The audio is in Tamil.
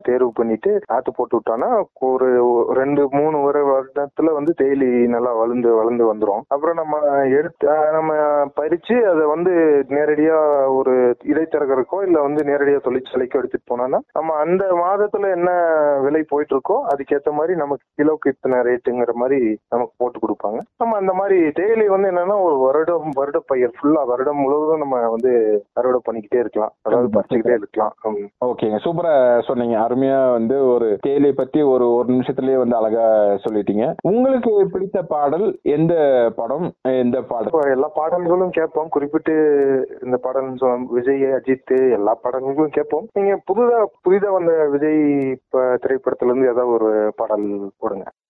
தேர்வு பண்ணிட்டு நாத்து போட்டு விட்டோம்னா ஒரு ரெண்டு மூணு ஒரு வருடத்துல வந்து தேயிலை நல்லா வளர்ந்து வளர்ந்து வந்துரும் அப்புறம் நம்ம எடுத்து அஹ் நம்ம பறிச்சு அதை வந்து நேரடியா ஒரு இடைத்தரகருக்கோ இல்ல வந்து நேரடியா தொழிற்சாலைக்கோ எடுத்துட்டு போனோம்னா நம்ம அந்த மாதத்துல என்ன விலை போயிட்டு இருக்கோ அதுக்கேத்த மாதிரி நமக்கு கிலோக்கு இத்தனை ரேட்டுங்கிற மாதிரி நமக்கு போட்டு கொடுப்பாங்க நம்ம அந்த மாதிரி தேயிலை வந்து என்னன்னா ஒரு வருடம் வருட பயிர் ஃபுல்லா வருடம் முழுவதும் நம்ம வந்து அறுவடை பண்ணிக்கிட்டே இருக்கலாம் அதாவது பறிச்சுக்கிட்டே இருக்கலாம் ம். ஓகேங்க சூப்பரா சொன்னீங்க அருமையா வந்து ஒரு தேயிலை பத்தி ஒரு ஒரு நிமிஷத்துலயே வந்து அழகா சொல்லிட்டீங்க உங்களுக்கு பிடித்த பாடல் எந்த படம் எந்த பாடல் இப்போ எல்லா பாடல்களும் கேட்போம் குறிப்பிட்டு இந்த பாடல் சொன்ன விஜய் அஜித் எல்லா பாடல்களும் கேட்போம் நீங்க புதுதா புதிதா வந்த விஜய் ப- திரைப்படத்துல இருந்து ஏதாவது ஒரு பாடல் போடுங்க